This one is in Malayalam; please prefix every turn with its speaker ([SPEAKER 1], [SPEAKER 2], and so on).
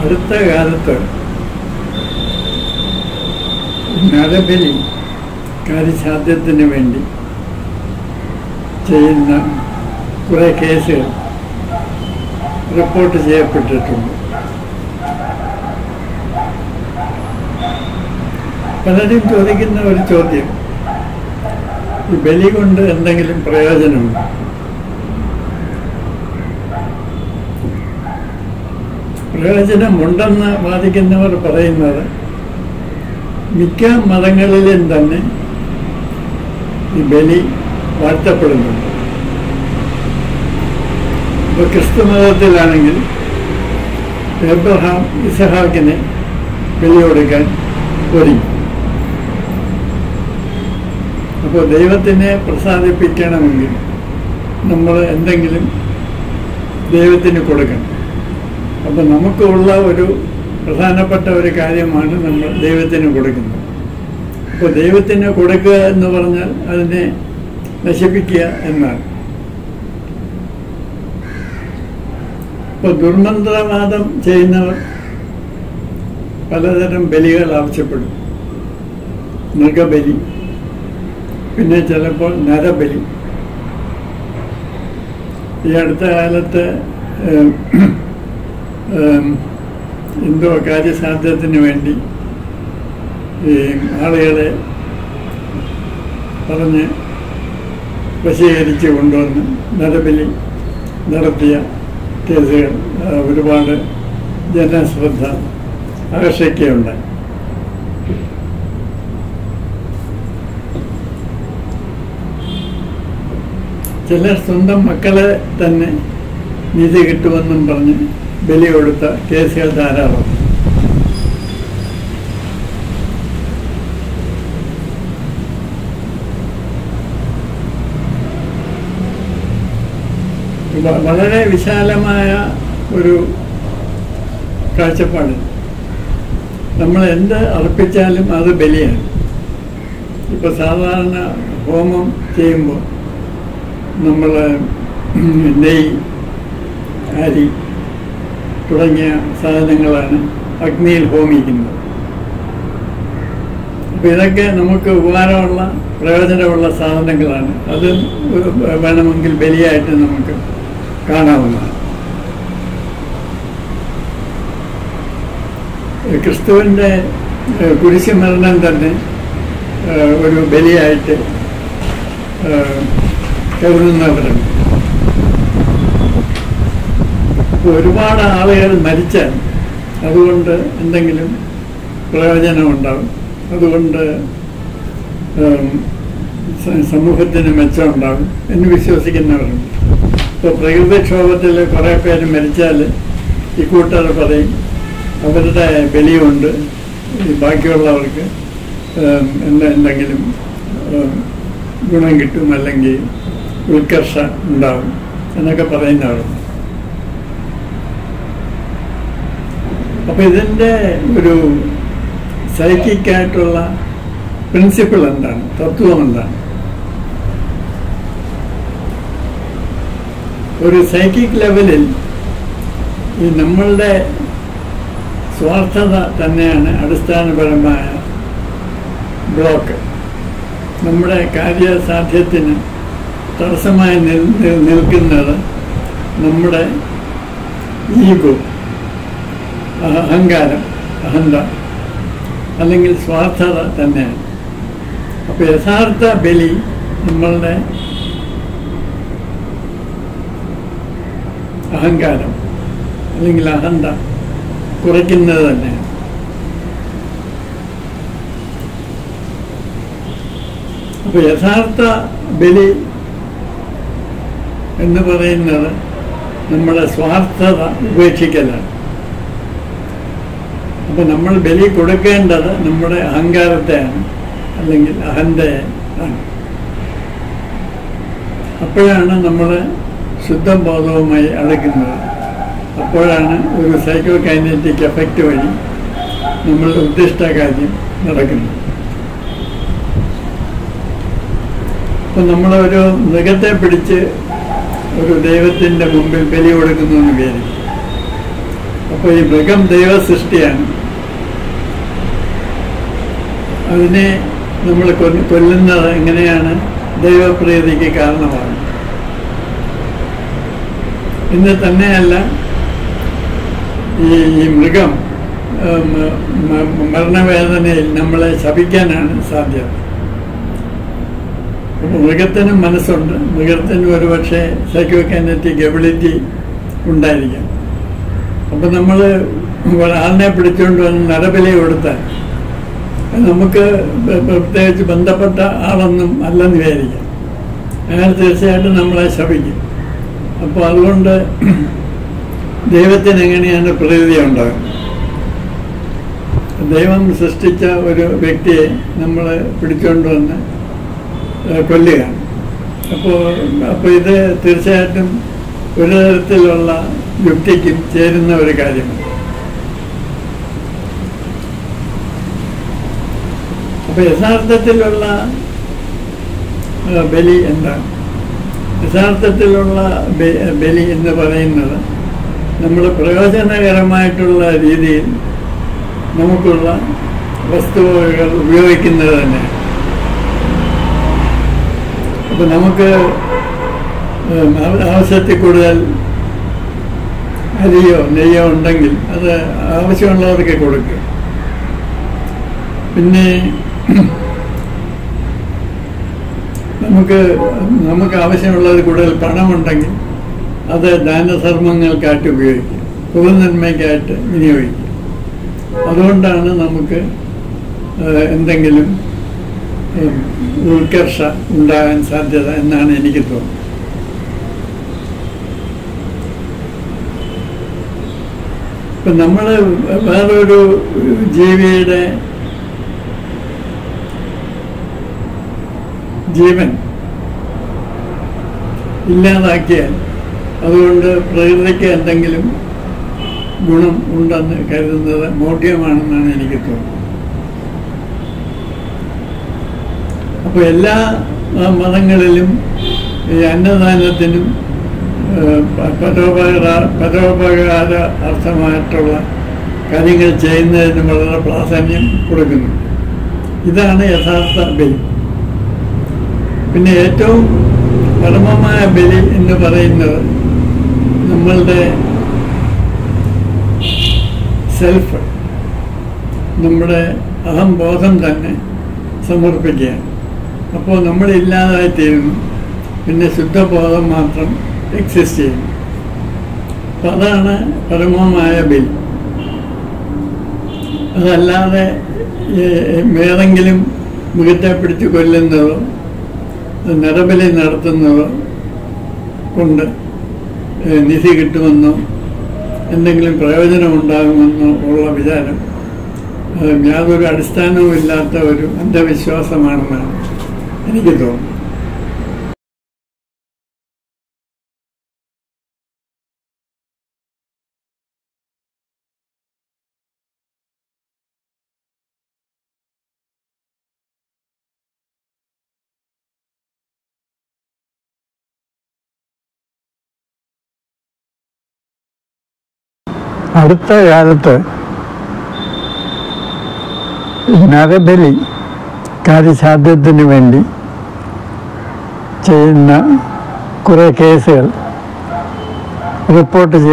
[SPEAKER 1] അടുത്ത കാലത്ത് നരബലി കാര്യസാധ്യത്തിന് വേണ്ടി ചെയ്യുന്ന കുറേ കേസുകൾ റിപ്പോർട്ട് ചെയ്യപ്പെട്ടിട്ടുണ്ട് പലരും ചോദിക്കുന്ന ഒരു ചോദ്യം ഈ ബലി കൊണ്ട് എന്തെങ്കിലും പ്രയോജനമുണ്ട് പ്രയോജനമുണ്ടെന്ന് വാദിക്കുന്നവർ പറയുന്നത് മിക്ക മതങ്ങളിലും തന്നെ ഈ ബലി വാഴ്ത്തപ്പെടുന്നുണ്ട് ഇപ്പോൾ ക്രിസ്തു മതത്തിലാണെങ്കിൽ എബ്രഹാം ഇസഹാക്കിനെ ബലി കൊടുക്കാൻ ഒരുങ്ങി അപ്പോൾ ദൈവത്തിനെ പ്രസാദിപ്പിക്കണമെങ്കിൽ നമ്മൾ എന്തെങ്കിലും ദൈവത്തിന് കൊടുക്കണം അപ്പം നമുക്കുള്ള ഒരു പ്രധാനപ്പെട്ട ഒരു കാര്യമാണ് നമ്മൾ ദൈവത്തിന് കൊടുക്കുന്നത് അപ്പോൾ ദൈവത്തിന് കൊടുക്കുക എന്ന് പറഞ്ഞാൽ അതിനെ നശിപ്പിക്കുക എന്നാണ് ഇപ്പോൾ ദുർമന്ത്രവാദം ചെയ്യുന്നവർ പലതരം ബലികൾ ആവശ്യപ്പെടും മൃഗബലി പിന്നെ ചിലപ്പോൾ നരബലി ഈ അടുത്ത കാലത്ത് ഏം, ഏം, എന്തോ കാര്യസാധ്യത്തിന് വേണ്ടി ഈ ആളുകളെ പറഞ്ഞ് വശീകരിച്ച് കൊണ്ടുവന്ന് നരബലി നടത്തിയ കേസുകൾ ആ, ഒരുപാട് ജനശ്രദ്ധ ആകർഷിക്കുകയുണ്ടായി ചിലർ സ്വന്തം മക്കളെ തന്നെ നീതി കിട്ടുമെന്നും പറഞ്ഞ് ബലി കൊടുത്ത കേസുകൾ ധാരാളം വ- വളരെ വിശാലമായ ഒരു കാഴ്ചപ്പാട് നമ്മൾ എന്ത് അർപ്പിച്ചാലും അത് ബലിയാണ് ഇപ്പൊ സാധാരണ ഹോമം ചെയ്യുമ്പോൾ നമ്മൾ നെയ് അരി തുടങ്ങിയ സാധനങ്ങളാണ് അഗ്നിയിൽ ഹോമിക്കുന്നത് അപ്പം ഇതൊക്കെ നമുക്ക് ഉപകാരമുള്ള പ്രയോജനമുള്ള സാധനങ്ങളാണ് അത് വേണമെങ്കിൽ ബലിയായിട്ട് നമുക്ക് കാണാവുന്നതാണ് ക്രിസ്തുവിൻ്റെ ഏഹ്, കുരിശുമരണം തന്നെ ഏഹ്, ഒരു ബലിയായിട്ട് ഏഹ്, കരുതുന്നവരുണ്ട് ഇപ്പോൾ ഒരുപാട് ആളുകൾ മരിച്ചാൽ അതുകൊണ്ട് എന്തെങ്കിലും പ്രയോജനമുണ്ടാവും അതുകൊണ്ട് ഏം, സ- സമൂഹത്തിന് മെച്ചമുണ്ടാകും എന്ന് വിശ്വസിക്കുന്നവരുണ്ട് ഇപ്പോൾ പ്രകൃതിക്ഷോഭത്തിൽ കുറേ പേര് മരിച്ചാൽ ഈ കൂട്ടർ പറയും അവരുടെ ബലിയുണ്ട് ഈ ബാക്കിയുള്ളവർക്ക് ഏം, എന്താ എന്തെങ്കിലും ഏം, ഗുണം കിട്ടും അല്ലെങ്കിൽ ഉത്കർഷ ഉണ്ടാവും എന്നൊക്കെ പറയുന്നവരുണ്ട് അപ്പോൾ ഇതിൻ്റെ ഒരു സൈക്കിക്കായിട്ടുള്ള പ്രിൻസിപ്പിൾ എന്താണ് തത്വം എന്താണ് ഒരു സൈക്കിക് ലെവലിൽ ഈ നമ്മളുടെ സ്വാർത്ഥത തന്നെയാണ് അടിസ്ഥാനപരമായ ബ്ലോക്ക് നമ്മുടെ കാര്യസാധ്യത്തിന് തടസ്സമായി നിൽ നിൽ- നിൽക്കുന്നത് നമ്മുടെ ഈഗോ അഹങ്കാരം അഹന്ത അല്ലെങ്കിൽ സ്വാർത്ഥത തന്നെയാണ് അപ്പോൾ യഥാർത്ഥ ബലി നമ്മളുടെ അഹങ്കാരം അല്ലെങ്കിൽ അഹന്ത കുറയ്ക്കുന്നത് തന്നെയാണ് അപ്പോൾ യഥാർത്ഥ ബലി എന്ന് പറയുന്നത് നമ്മുടെ സ്വാർത്ഥത ഉപേക്ഷിക്കലാണ് അപ്പോൾ നമ്മൾ ബലി കൊടുക്കേണ്ടത് നമ്മുടെ അഹങ്കാരത്തെയാണ് അല്ലെങ്കിൽ അഹന്തയെ ആണ് അപ്പോഴാണ് നമ്മൾ ശുദ്ധം ബോധവുമായി അടുക്കുന്നത് അപ്പോഴാണ് ഒരു സൈക്കോ കൈനറ്റിക് എഫക്റ്റ് വഴി നമ്മളുടെ ഉദ്ദിഷ്ട കാര്യം നടക്കുന്നത് അപ്പം നമ്മളൊരു മൃഗത്തെ പിടിച്ച് ഒരു ദൈവത്തിൻ്റെ മുമ്പിൽ ബലി കൊടുക്കുന്നു എന്ന് വിചാരിക്കും അപ്പോൾ ഈ മൃഗം ദൈവ സൃഷ്ടിയാണ് അതിനെ നമ്മൾ കൊല്ല- കൊല്ലുന്നത് എങ്ങനെയാണ് ദൈവപ്രീതിക്ക് കാരണമാണ് ഇന്ന് തന്നെയല്ല ഈ ഈ മൃഗം ഉം, മ- മരണവേദനയിൽ നമ്മളെ ശപിക്കാനാണ് സാധ്യത അപ്പോൾ മൃഗത്തിനും മനസ്സുണ്ട് മൃഗത്തിന് ഒരുപക്ഷെ സൈക്കോകാനറ്റിക് എബിലിറ്റി ഉണ്ടായിരിക്കാം അപ്പം നമ്മൾ ഒരാളിനെ പിടിച്ചുകൊണ്ട് വന്ന് നരബലി കൊടുത്താൽ അത് നമുക്ക് പ്ര- പ്രത്യേകിച്ച് ബന്ധപ്പെട്ട ആളൊന്നും അല്ലെന്ന് വിചാരിക്കാം അയാൾ തീർച്ചയായിട്ടും നമ്മളെ ശപിക്കും അപ്പോൾ അതുകൊണ്ട് ദൈവത്തിന് എങ്ങനെയാണ് പ്രകൃതി ഉണ്ടാകുന്നത് ദൈവം സൃഷ്ടിച്ച ഒരു വ്യക്തിയെ നമ്മൾ പിടിച്ചുകൊണ്ട് വന്ന് ഏഹ് കൊല്ലുകയാണ് അപ്പോൾ അപ്പോൾ ഇത് തീർച്ചയായിട്ടും ഒരു തരത്തിലുള്ള യുക്തിക്കും ചേരുന്ന ഒരു കാര്യമാണ് അപ്പോൾ യഥാർത്ഥത്തിലുള്ള ഏഹ് ബലി എന്താണ് യഥാർത്ഥത്തിലുള്ള ബ- ബലി എന്ന് പറയുന്നത് നമ്മൾ പ്രയോജനകരമായിട്ടുള്ള രീതിയിൽ നമുക്കുള്ള വസ്തുവകകൾ ഉപയോഗിക്കുന്നത് തന്നെയാണ് അപ്പൊ നമുക്ക് ഉം, ആ- ആവശ്യത്തിൽ കൂടുതൽ അരിയോ നെയ്യോ ഉണ്ടെങ്കിൽ അത് ആവശ്യമുള്ളവർക്ക് കൊടുക്കുക പിന്നെ നമുക്ക് നമുക്ക് ആവശ്യമുള്ളത് കൂടുതൽ പണമുണ്ടെങ്കിൽ അത് ദാനധർമ്മങ്ങൾക്കായിട്ട് ഉപയോഗിക്കും പൊതുനന്മയ്ക്കായിട്ട് വിനിയോഗിക്കും അതുകൊണ്ടാണ് നമുക്ക് ഏഹ്, എന്തെങ്കിലും ഉം, ഉത്കർഷ ഉണ്ടാകാൻ സാധ്യത എന്നാണ് എനിക്ക് തോന്നുന്നത് ഇപ്പം നമ്മൾ വേറൊരു ജീവിയുടെ ജീവൻ ഇല്ലാതാക്കിയാൽ അതുകൊണ്ട് പ്രകൃതിക്ക് എന്തെങ്കിലും ഗുണം ഉണ്ടെന്ന് കരുതുന്നത് മോഢ്യമാണെന്നാണ് എനിക്ക് തോന്നുന്നത് അപ്പോൾ എല്ലാ ആ, മതങ്ങളിലും ഈ അന്നദാനത്തിനും ഏഹ്, പ- പരോപകാര പരോപകാര അർത്ഥമായിട്ടുള്ള കാര്യങ്ങൾ ചെയ്യുന്നതിന് വളരെ പ്രാധാന്യം കൊടുക്കുന്നു ഇതാണ് യഥാർത്ഥ ബലി പിന്നെ ഏറ്റവും പരമമായ ബലി എന്ന് പറയുന്നത് നമ്മളുടെ സെൽഫ് നമ്മുടെ അഹംബോധം തന്നെ സമർപ്പിക്കുകയാണ് അപ്പോൾ നമ്മളില്ലാതായി തീരുന്നു പിന്നെ ശുദ്ധബോധം മാത്രം എക്സിസ്റ്റ് ചെയ്യുന്നു അപ്പം അതാണ് പരമമായ ബലി അതല്ലാതെ ഏ- ഏതെങ്കിലും മൃഗത്തെ പിടിച്ച് കൊല്ലുന്നതോ നരബലി നടത്തുന്നതോ കൊണ്ട് ഏ, നിധി കിട്ടുമെന്നോ എന്തെങ്കിലും പ്രയോജനം ഉണ്ടാകുമെന്നോ ഉള്ള വിചാരം അത് യാതൊരു അടിസ്ഥാനവും ഇല്ലാത്ത ഒരു അന്ധവിശ്വാസമാണെന്നാണ് എനിക്ക് തോന്നുന്നത് അടുത്ത കാലത്ത് നരബലി കാര്യസാധ്യത്തിന് വേണ്ടി ചെയ്യുന്ന കുറേ കേസുകൾ റിപ്പോർട്ട് ചെയ്തു